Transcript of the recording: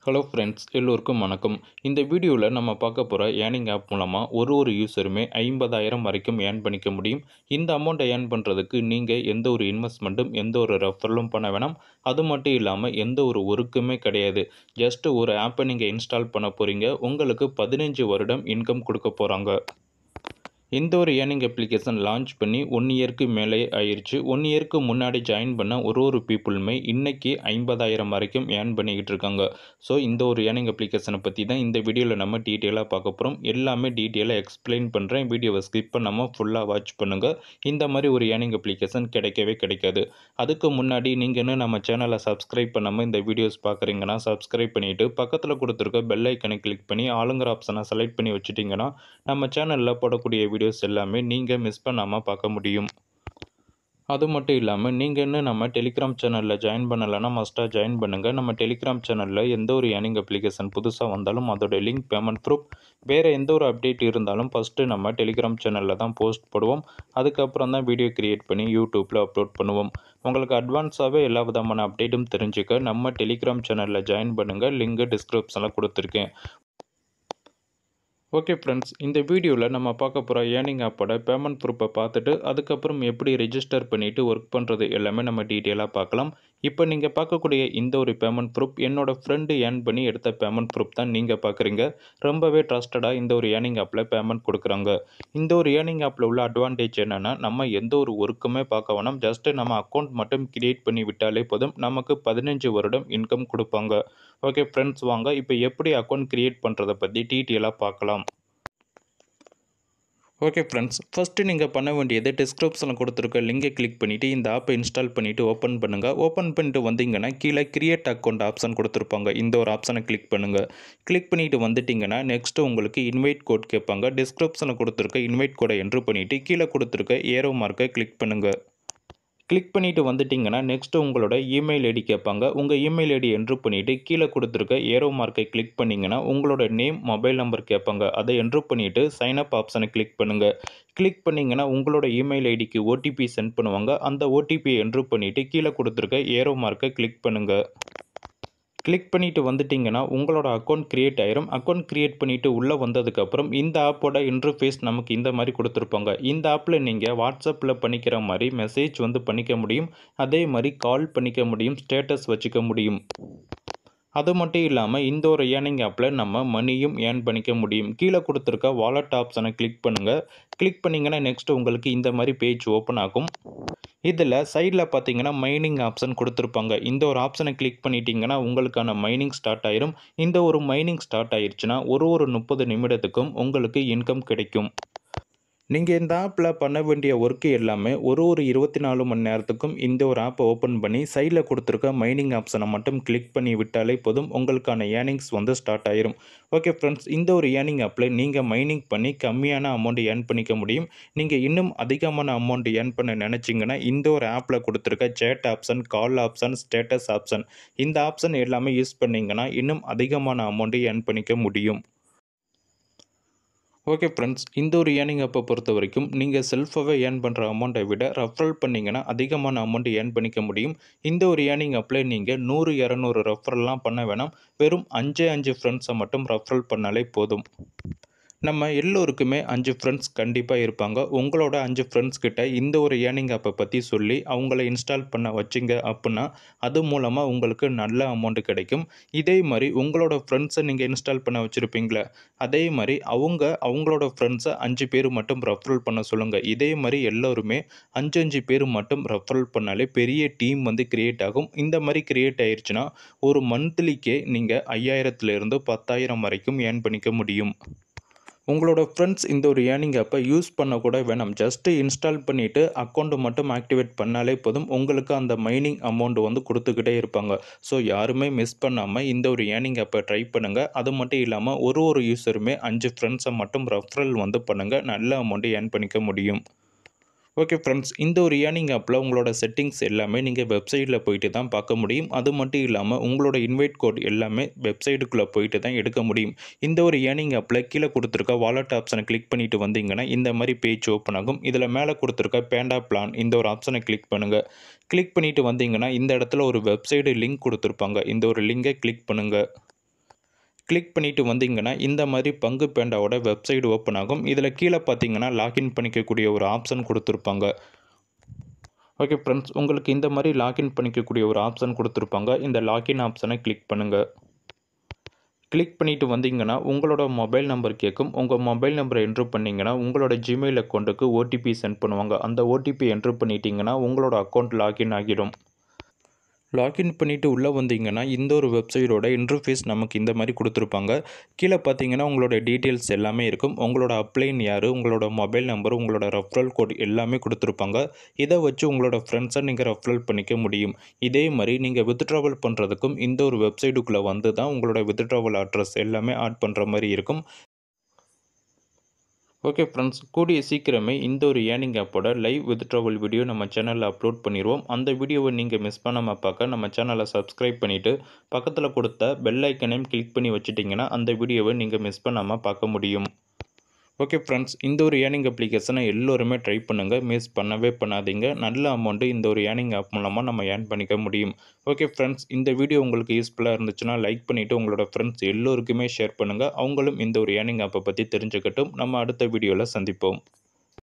hello friends எல்லோருக்கும் வணக்கம் இந்த வீடியோவில் நம்ம பார்க்க போகிற ஏர்னிங் ஆப் மூலமாக ஒரு ஒரு யூஸருமே ஐம்பதாயிரம் வரைக்கும் ஏர்ன் பண்ணிக்க முடியும் இந்த அமௌண்ட்டை ஏர்ன் பண்ணுறதுக்கு நீங்கள் எந்த ஒரு இன்வெஸ்ட்மெண்ட்டும் எந்த ஒரு ரெஃபரலும் பண்ண வேணாம் அது மட்டும் இல்லாமல் எந்த ஒரு ஒர்க்குமே கிடையாது ஜஸ்ட் ஒரு ஆப்பை நீங்கள் இன்ஸ்டால் பண்ண போகிறீங்க உங்களுக்கு பதினஞ்சு வருடம் இன்கம் கொடுக்க போகிறாங்க இந்த ஒரு ஏர்னிங் அப்ளிகேஷன் லான்ச் பண்ணி ஒன் இயர்க்கு மேலே ஆயிடுச்சு ஒன் இயர்க்கு முன்னாடி ஜாயின் பண்ண ஒரு ஒரு பீப்புளுமே இன்றைக்கி ஐம்பதாயிரம் வரைக்கும் ஏர்ன் பண்ணிக்கிட்டு இருக்காங்க ஸோ இந்த ஒரு ஏர்னிங் அப்ளிகேஷனை பற்றி தான் இந்த வீடியோவில் நம்ம டீட்டெயிலாக பார்க்க போகிறோம் எல்லாமே டீட்டெயிலாக எக்ஸ்பிளைன் பண்ணுறேன் வீடியோவை ஸ்கிப் பண்ணாமல் ஃபுல்லாக வாட்ச் பண்ணுங்கள் இந்த மாதிரி ஒரு ஏர்னிங் அப்ளிகேஷன் கிடைக்கவே கிடைக்காது அதுக்கு முன்னாடி நீங்கள் இன்னும் நம்ம சேனலை சப்ஸ்கிரைப் பண்ணாமல் இந்த வீடியோஸ் பார்க்குறீங்கன்னா சப்ஸ்கிரைப் பண்ணிவிட்டு பக்கத்தில் கொடுத்துருக்க பெல் ஐக்கனை கிளிக் பண்ணி ஆளுங்கிற ஆப்ஷனை செலக்ட் பண்ணி வச்சுட்டிங்கன்னா நம்ம சேனலில் போடக்கூடிய வீடியோஸ் எல்லாமே நீங்கள் மிஸ் பண்ணாமல் பார்க்க முடியும் அது மட்டும் இல்லாமல் நீங்கள் இன்னும் நம்ம டெலிகிராம் சேனலில் ஜாயின் பண்ணலைன்னா மஸ்ட்டாக ஜாயின் பண்ணுங்கள் நம்ம டெலிகிராம் சேனலில் எந்த ஒரு ஏர்னிங் அப்ளிகேஷன் புதுசாக வந்தாலும் அதோட லிங்க் பேமெண்ட் ப்ரூஃப் வேறு எந்த ஒரு அப்டேட் இருந்தாலும் ஃபஸ்ட்டு நம்ம டெலிகிராம் சேனலில் தான் போஸ்ட் போடுவோம் அதுக்கப்புறம் தான் வீடியோ க்ரியேட் பண்ணி யூடியூப்பில் அப்லோட் பண்ணுவோம் உங்களுக்கு அட்வான்ஸாகவே எல்லா விதமான அப்டேட்டும் தெரிஞ்சுக்க நம்ம டெலிகிராம் சேனலில் ஜாயின் பண்ணுங்கள் லிங்க்கு டிஸ்கிரிப்ஷனில் கொடுத்துருக்கேன் ஓகே ஃப்ரெண்ட்ஸ் இந்த வீடியோவில் நம்ம பார்க்க போகிற ஏர்னிங் ஆப்போட பேமெண்ட் ப்ரூஃபை பார்த்துட்டு அதுக்கப்புறம் எப்படி ரெஜிஸ்டர் பண்ணிவிட்டு ஒர்க் பண்ணுறது எல்லாமே நம்ம டீட்டெயிலாக பார்க்கலாம் இப்போ நீங்கள் பார்க்கக்கூடிய இந்த ஒரு பேமெண்ட் ப்ரூஃப் என்னோட ஃப்ரெண்டு ஏர்ன் பண்ணி எடுத்த பேமெண்ட் ப்ரூஃப் தான் நீங்கள் பார்க்குறீங்க ரொம்பவே ட்ரஸ்டடாக இந்த ஒரு ஏர்னிங் ஆப்பில் பேமெண்ட் கொடுக்குறாங்க இந்த ஒரு ஏர்னிங் ஆப்பில் உள்ள அட்வான்டேஜ் என்னென்னா நம்ம எந்த ஒரு ஒர்க்குமே பார்க்க வேணாம் ஜஸ்ட்டு நம்ம அக்கௌண்ட் மட்டும் கிரியேட் பண்ணி விட்டாலே போதும் நமக்கு பதினஞ்சு வருடம் இன்கம் கொடுப்பாங்க ஓகே ஃப்ரெண்ட்ஸ் வாங்க இப்போ எப்படி அக்கௌண்ட் கிரியேட் பண்ணுறதை பற்றி டீட்டெயிலாக பார்க்கலாம் ஓகே ஃப்ரெண்ட்ஸ் ஃபஸ்ட்டு நீங்கள் பண்ண வேண்டியது டிஸ்கிரிப்ஷனில் கொடுத்துருக்க லிங்கை கிளிக் பண்ணிவிட்டு இந்த ஆப்பை இன்ஸ்டால் பண்ணிவிட்டு ஓப்பன் பண்ணுங்கள் ஓப்பன் பண்ணிட்டு வந்தீங்கன்னா கீழே கிரியேட் அக்கௌண்ட் ஆப்ஷன் கொடுத்துருப்பாங்க இந்த ஒரு ஆப்ஷனை கிளிக் பண்ணுங்கள் கிளிக் பண்ணிவிட்டு வந்துட்டிங்கன்னா நெக்ஸ்ட்டு உங்களுக்கு இன்வைட் கோட் கேட்பாங்க டிஸ்கிரிப்ஷனில் கொடுத்துருக்க இன்வைட் கோடை என்ட்ரு பண்ணிவிட்டு கீழே கொடுத்துருக்க ஏரோ மார்க்கை கிளிக் பண்ணுங்கள் கிளிக் பண்ணிவிட்டு வந்துட்டிங்கன்னா நெக்ஸ்ட்டு உங்களோட இமெயில் ஐடி கேட்பாங்க உங்கள் இமெயில் ஐடி என்ட்ரு பண்ணிவிட்டு கீழே கொடுத்துருக்க ஏரோ மார்க்கை கிளிக் பண்ணிங்கன்னா உங்களோட நேம் மொபைல் நம்பர் கேட்பாங்க அதை என்ட்ரு பண்ணிவிட்டு சைன் அப் ஆப்ஷனை கிளிக் பண்ணுங்கள் கிளிக் பண்ணிங்கன்னா உங்களோட இமெயில் ஐடிக்கு ஓடிபி சென்ட் பண்ணுவாங்க அந்த ஓடிபியை என்ட்ரு பண்ணிவிட்டு கீழே கொடுத்துருக்க ஏரோ மார்க்கை கிளிக் பண்ணுங்கள் கிளிக் பண்ணிவிட்டு வந்துட்டிங்கன்னா உங்களோட அக்கௌண்ட் க்ரியேட் ஆயிரும் அக்கௌண்ட் க்ரியேட் பண்ணிவிட்டு உள்ளே வந்ததுக்கப்புறம் இந்த ஆப்போட இன்டர்ஃபேஸ் நமக்கு இந்த மாதிரி கொடுத்துருப்பாங்க இந்த ஆப்பில் நீங்கள் வாட்ஸ்அப்பில் பண்ணிக்கிற மாதிரி மெசேஜ் வந்து பண்ணிக்க முடியும் அதே மாதிரி கால் பண்ணிக்க முடியும் ஸ்டேட்டஸ் வச்சுக்க முடியும் அது மட்டும் இல்லாமல் இந்த ஒரு ஏர்னிங் ஆப்பில் நம்ம மணியும் ஏர்ன் பண்ணிக்க முடியும் கீழே கொடுத்துருக்க வாலெட் ஆப்ஷனை கிளிக் பண்ணுங்கள் கிளிக் பண்ணிங்கன்னா நெக்ஸ்ட் உங்களுக்கு இந்த மாதிரி பேஜ் ஓப்பன் ஆகும் இதில் சைடில் பார்த்தீங்கன்னா மைனிங் ஆப்ஷன் கொடுத்துருப்பாங்க இந்த ஒரு ஆப்ஷனை கிளிக் பண்ணிட்டீங்கன்னா உங்களுக்கான மைனிங் ஸ்டார்ட் ஆயிரும் இந்த ஒரு மைனிங் ஸ்டார்ட் ஆயிடுச்சுன்னா ஒரு ஒரு முப்பது நிமிடத்துக்கும் உங்களுக்கு இன்கம் கிடைக்கும் நீங்கள் இந்த ஆப்பில் பண்ண வேண்டிய ஒர்க்கு எல்லாமே ஒரு ஒரு இருபத்தி நாலு மணி நேரத்துக்கும் இந்த ஒரு ஆப்பை ஓப்பன் பண்ணி சைடில் கொடுத்துருக்க மைனிங் ஆப்ஷனை மட்டும் கிளிக் பண்ணி விட்டாலே போதும் உங்களுக்கான ஏர்னிங்ஸ் வந்து ஸ்டார்ட் ஆயிரும் ஓகே ஃப்ரெண்ட்ஸ் இந்த ஒரு ஏர்னிங் ஆப்பில் நீங்கள் மைனிங் பண்ணி கம்மியான அமௌண்ட் ஏர்ன் பண்ணிக்க முடியும் நீங்கள் இன்னும் அதிகமான அமௌண்ட் ஏர்ன் பண்ண நினச்சிங்கன்னா இந்த ஒரு ஆப்பில் கொடுத்துருக்க chat option call option status option இந்த ஆப்ஷன் எல்லாமே யூஸ் பண்ணிங்கன்னா இன்னும் அதிகமான அமௌண்ட்டு ஏர்ன் பண்ணிக்க முடியும் ஓகே ஃப்ரெண்ட்ஸ் இந்த ஒரு ஏர்னிங் அப்போ பொறுத்த வரைக்கும் நீங்கள் செல்ஃபாகவே ஏர்ன் பண்ணுற அமௌண்ட்டை விட ரெஃபரல் பண்ணிங்கன்னா அதிகமான அமௌண்ட் ஏர்ன் பண்ணிக்க முடியும் இந்த ஒரு ஏர்னிங் அப்பில் நீங்கள் நூறு இரநூறு ரெஃபரல்லாம் பண்ண வேணாம் வெறும் அஞ்சு அஞ்சு ஃப்ரெண்ட்ஸை மட்டும் ரெஃபரல் பண்ணாலே போதும் நம்ம எல்லோருக்குமே அஞ்சு ஃப்ரெண்ட்ஸ் கண்டிப்பாக இருப்பாங்க உங்களோட அஞ்சு ஃப்ரெண்ட்ஸ் கிட்ட இந்த ஒரு ஏர்னிங் ஆப்பை பற்றி சொல்லி அவங்கள இன்ஸ்டால் பண்ண வச்சிங்க அப்படின்னா அது மூலமாக உங்களுக்கு நல்ல அமௌண்ட் கிடைக்கும் இதே மாதிரி உங்களோட ஃப்ரெண்ட்ஸை நீங்கள் இன்ஸ்டால் பண்ண வச்சுருப்பீங்களே அதே மாதிரி அவங்க அவங்களோட ஃப்ரெண்ட்ஸை அஞ்சு பேர் மட்டும் ரெஃபரல் பண்ண சொல்லுங்கள் இதே மாதிரி எல்லோருமே அஞ்சு அஞ்சு பேர் மட்டும் ரெஃபரல் பண்ணாலே பெரிய டீம் வந்து கிரியேட் ஆகும் இந்த மாதிரி கிரியேட் ஆயிடுச்சுன்னா ஒரு மந்த்லிக்கே நீங்கள் ஐயாயிரத்துலேருந்து பத்தாயிரம் வரைக்கும் ஏர்ன் பண்ணிக்க முடியும் உங்களோட ஃப்ரெண்ட்ஸ் இந்த ஒரு ஏர்னிங் ஆப்பை யூஸ் பண்ண கூட வேணாம் ஜஸ்ட்டு இன்ஸ்டால் பண்ணிவிட்டு அக்கௌண்ட்டை மட்டும் ஆக்டிவேட் பண்ணாலே போதும் உங்களுக்கு அந்த மைனிங் அமௌண்ட் வந்து கொடுத்துக்கிட்டே இருப்பாங்க ஸோ யாருமே மிஸ் பண்ணாமல் இந்த ஒரு ஏர்னிங் ஆப்பை ட்ரை பண்ணுங்கள் அது மட்டும் இல்லாமல் ஒரு ஒரு யூஸருமே அஞ்சு ஃப்ரெண்ட்ஸை மட்டும் ரெஃபரல் வந்து பண்ணுங்கள் நல்ல அமௌண்ட்டு ஏர்ன் பண்ணிக்க முடியும் ஓகே ஃப்ரெண்ட்ஸ் இந்த ஒரு ஏர்னிங் ஆப்பில் உங்களோட செட்டிங்ஸ் எல்லாமே நீங்கள் வெப்சைட்டில் போயிட்டு தான் பார்க்க முடியும் அது மட்டும் இல்லாமல் உங்களோட இன்வைட் கோட் எல்லாமே வெப்சைட்டுக்குள்ளே போயிட்டு தான் எடுக்க முடியும் இந்த ஒரு ஏர்னிங் ஆப்பில் கீழே கொடுத்துருக்க வாலெட் ஆப்ஷனை கிளிக் பண்ணிட்டு வந்தீங்கன்னா இந்த மாதிரி பேஜ் ஓப்பன் ஆகும் இதில் மேலே கொடுத்துருக்க பேண்டா பிளான் இந்த ஒரு ஆப்ஷனை கிளிக் பண்ணுங்கள் கிளிக் பண்ணிட்டு வந்தீங்கன்னா இந்த இடத்துல ஒரு வெப்சைடு லிங்க் கொடுத்துருப்பாங்க இந்த ஒரு லிங்கை கிளிக் பண்ணுங்கள் கிளிக் பண்ணிவிட்டு வந்தீங்கன்னா இந்த மாதிரி பங்கு பேண்டாவோட வெப்சைட் ஓப்பன் ஆகும் இதில் கீழே பார்த்தீங்கன்னா லாகின் பண்ணிக்கக்கூடிய ஒரு ஆப்ஷன் கொடுத்துருப்பாங்க ஓகே ஃப்ரெண்ட்ஸ் உங்களுக்கு இந்த மாதிரி லாகின் பண்ணிக்கக்கூடிய ஒரு ஆப்ஷன் கொடுத்துருப்பாங்க இந்த லாகின் ஆப்ஷனை கிளிக் பண்ணுங்கள் கிளிக் பண்ணிவிட்டு வந்தீங்கன்னா உங்களோட மொபைல் நம்பர் கேட்கும் உங்கள் மொபைல் நம்பரை என்ட்ரு பண்ணிங்கன்னா உங்களோட ஜிமெயில் அக்கௌண்ட்டுக்கு ஓடிபி சென்ட் பண்ணுவாங்க அந்த ஓடிபி என்ட்ரு பண்ணிட்டீங்கன்னா உங்களோட அக்கௌண்ட் லாகின் ஆகிடும் லாகின் பண்ணிவிட்டு உள்ளே வந்தீங்கன்னா இந்த ஒரு வெப்சைட்டோட இன்டர்ஃபேஸ் நமக்கு இந்த மாதிரி கொடுத்துருப்பாங்க கீழே பார்த்தீங்கன்னா உங்களோட டீட்டெயில்ஸ் எல்லாமே இருக்கும் உங்களோட அப்ளைன் யார் உங்களோட மொபைல் நம்பர் உங்களோட ரெஃபரல் கோட் எல்லாமே கொடுத்துருப்பாங்க இதை வச்சு உங்களோட ஃப்ரெண்ட்ஸை நீங்கள் ரெஃபரல் பண்ணிக்க முடியும் இதே மாதிரி நீங்கள் வித்ட்ராவல் பண்ணுறதுக்கும் இந்த ஒரு வெப்சைட்டுக்குள்ளே வந்து தான் உங்களோட வித்ட்ராவல் அட்ரஸ் எல்லாமே ஆட் பண்ணுற மாதிரி இருக்கும் ஓகே ஃப்ரெண்ட்ஸ் கூடிய சீக்கிரமே இந்த ஒரு ஏர்னிங் ஆப்போட லைவ் வித்ட்ராவல் வீடியோ நம்ம சேனலில் அப்லோட் பண்ணிடுவோம் அந்த வீடியோவை நீங்கள் மிஸ் பண்ணாமல் பார்க்க நம்ம சேனலை சப்ஸ்கிரைப் பண்ணிவிட்டு பக்கத்தில் கொடுத்த பெல் ஐக்கனையும் கிளிக் பண்ணி வச்சுட்டிங்கன்னா அந்த வீடியோவை நீங்கள் மிஸ் பண்ணாமல் பார்க்க முடியும் ஓகே ஃப்ரெண்ட்ஸ் இந்த ஒரு ஏர்னிங் அப்ளிகேஷனை எல்லோருமே ட்ரை பண்ணுங்கள் மிஸ் பண்ணவே பண்ணாதீங்க நல்ல அமௌண்ட்டு இந்த ஒரு ஏர்னிங் ஆப் மூலமாக நம்ம ஏர்ன் பண்ணிக்க முடியும் ஓகே ஃப்ரெண்ட்ஸ் இந்த வீடியோ உங்களுக்கு யூஸ்ஃபுல்லாக இருந்துச்சுன்னா லைக் பண்ணிவிட்டு உங்களோட ஃப்ரெண்ட்ஸ் எல்லோருக்குமே ஷேர் பண்ணுங்கள் அவங்களும் இந்த ஒரு ஏர்னிங் ஆப்பை பற்றி தெரிஞ்சுக்கட்டும் நம்ம அடுத்த வீடியோவில் சந்திப்போம்